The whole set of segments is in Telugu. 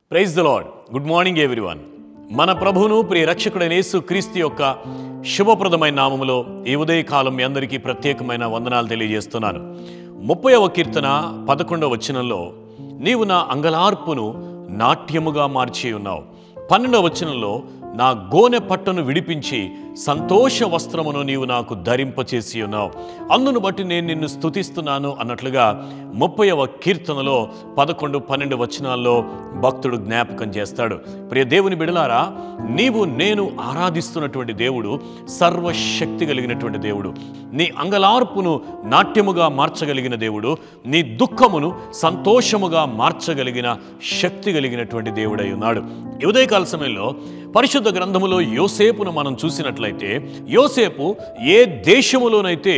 praise the lord good morning everyone మన ప్రభువును ప్రియ రక్షకుడైన యేసు క్రీస్తు యొక్క శుభప్రదమైన నామములో ఈ ఉదయకాలం మీ అందరికీ ప్రత్యేకమైన వందనాలు తెలియజేస్తున్నాను ముప్పైవ కీర్తన పదకొండవ వచనంలో నీవు నా అంగలార్పును నాట్యముగా మార్చి ఉన్నావు పన్నెండవ వచనంలో నా గోనె పట్టను విడిపించి సంతోష వస్త్రమును నీవు నాకు ధరింపచేసి ఉన్నావు అందును బట్టి నేను నిన్ను స్తుతిస్తున్నాను అన్నట్లుగా ముప్పైవ కీర్తనలో పదకొండు పన్నెండు వచనాల్లో భక్తుడు జ్ఞాపకం చేస్తాడు ప్రియ దేవుని బిడలారా నీవు నేను ఆరాధిస్తున్నటువంటి దేవుడు సర్వశక్తి కలిగినటువంటి దేవుడు నీ అంగలార్పును నాట్యముగా మార్చగలిగిన దేవుడు నీ దుఃఖమును సంతోషముగా మార్చగలిగిన శక్తి కలిగినటువంటి దేవుడై ఉన్నాడు ఈ ఉదయకాల సమయంలో పరిశుద్ధ గ్రంథములో యోసేపును మనం చూసినట్లయితే యోసేపు ఏ దేశములోనైతే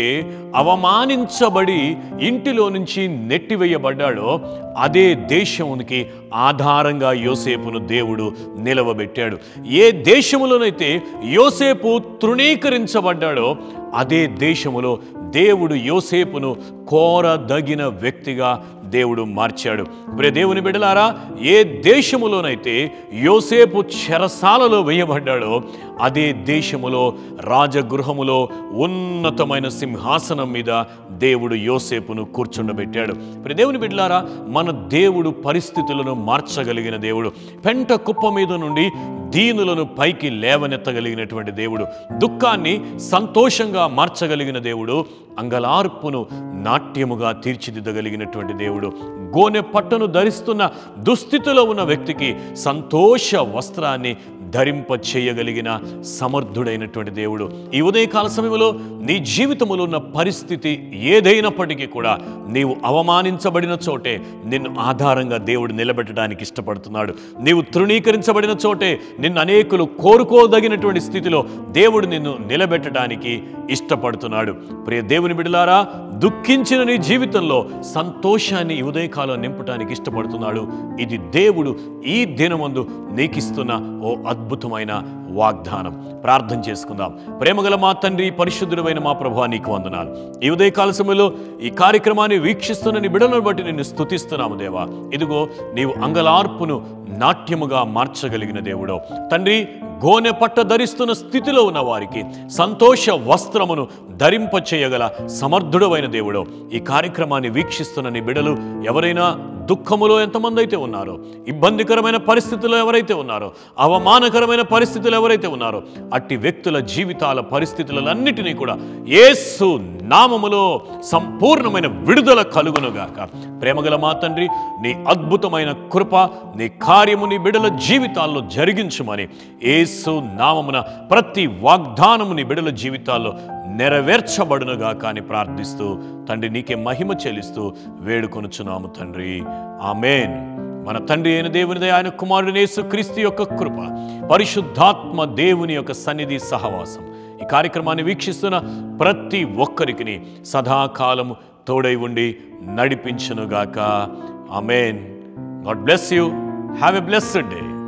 అవమానించబడి ఇంటిలో నుంచి నెట్టివేయబడ్డాడో అదే దేశమునికి ఆధారంగా యోసేపును దేవుడు నిలవబెట్టాడు ఏ దేశములోనైతే యోసేపు తృణీకరించబడ్డాడో అదే దేశములో దేవుడు యోసేపును కోరదగిన వ్యక్తిగా దేవుడు మార్చాడు ప్రియ దేవుని బిడలారా ఏ దేశములోనైతే యోసేపు చెరసాలలో వేయబడ్డాడో అదే దేశములో రాజగృహములో ఉన్నతమైన సింహాసనం మీద దేవుడు యోసేపును కూర్చుండబెట్టాడు ప్రియ దేవుని బిడ్డలారా మన దేవుడు పరిస్థితులను మార్చగలిగిన దేవుడు పెంట కుప్ప మీద నుండి దీనులను పైకి లేవనెత్తగలిగినటువంటి దేవుడు దుఃఖాన్ని సంతోషంగా మార్చగలిగిన దేవుడు అంగలార్పును నాట్యముగా తీర్చిదిద్దగలిగినటువంటి దేవుడు గోనె పట్టను ధరిస్తున్న దుస్థితిలో ఉన్న వ్యక్తికి సంతోష వస్త్రాన్ని ధరింప చేయగలిగిన సమర్థుడైనటువంటి దేవుడు ఈ ఉదయకాల సమయంలో నీ జీవితంలో ఉన్న పరిస్థితి ఏదైనప్పటికీ కూడా నీవు అవమానించబడిన చోటే నిన్ను ఆధారంగా దేవుడు నిలబెట్టడానికి ఇష్టపడుతున్నాడు నీవు తృణీకరించబడిన చోటే నిన్ను అనేకులు కోరుకోదగినటువంటి స్థితిలో దేవుడు నిన్ను నిలబెట్టడానికి ఇష్టపడుతున్నాడు ప్రియ దేవుని బిడలారా దుఃఖించిన నీ జీవితంలో సంతోషాన్ని ఈ ఉదయకాలం నింపడానికి ఇష్టపడుతున్నాడు ఇది దేవుడు ఈ దినమందు నీకిస్తున్న ఓ అద్భుతమైన వాగ్దానం ప్రార్థన చేసుకుందాం ప్రేమగల మా తండ్రి పరిశుద్ధుడమైన మా ప్రభా నీకు వందనాలు ఈ ఉదయకాల సమయంలో ఈ కార్యక్రమాన్ని వీక్షిస్తున్న నీ బిడలను బట్టి నిన్ను స్తుతిస్తున్నాము దేవా ఇదిగో నీవు అంగలార్పును నాట్యముగా మార్చగలిగిన దేవుడో తండ్రి గోనె పట్ట ధరిస్తున్న స్థితిలో ఉన్న వారికి సంతోష వస్త్రమును ధరింప చేయగల సమర్థుడమైన దేవుడో ఈ కార్యక్రమాన్ని వీక్షిస్తున్న నీ బిడలు ఎవరైనా దుఃఖములో ఎంతమంది అయితే ఉన్నారో ఇబ్బందికరమైన పరిస్థితుల్లో ఎవరైతే ఉన్నారో అవమానకరమైన పరిస్థితులు ఎవరైతే ఉన్నారో అట్టి వ్యక్తుల జీవితాల పరిస్థితులన్నిటినీ కూడా యేసు నామములో సంపూర్ణమైన విడుదల కలుగునుగాక ప్రేమగల మా తండ్రి నీ అద్భుతమైన కృప నీ కార్యము నీ బిడల జీవితాల్లో జరిగించుమని యేసు నామమున ప్రతి వాగ్దానము నీ బిడల జీవితాల్లో నెరవేర్చబడునుగా కానీ ప్రార్థిస్తూ తండ్రి నీకే మహిమ చెల్లిస్తూ వేడుకొనుచున్నాము తండ్రి ఆమెన్ మన తండ్రి అయిన దేవునిదే ఆయన కుమారుడు యేసు క్రీస్తు యొక్క కృప పరిశుద్ధాత్మ దేవుని యొక్క సన్నిధి సహవాసం ఈ కార్యక్రమాన్ని వీక్షిస్తున్న ప్రతి ఒక్కరికి సదాకాలము తోడై ఉండి నడిపించునుగాక amen God bless you have a blessed day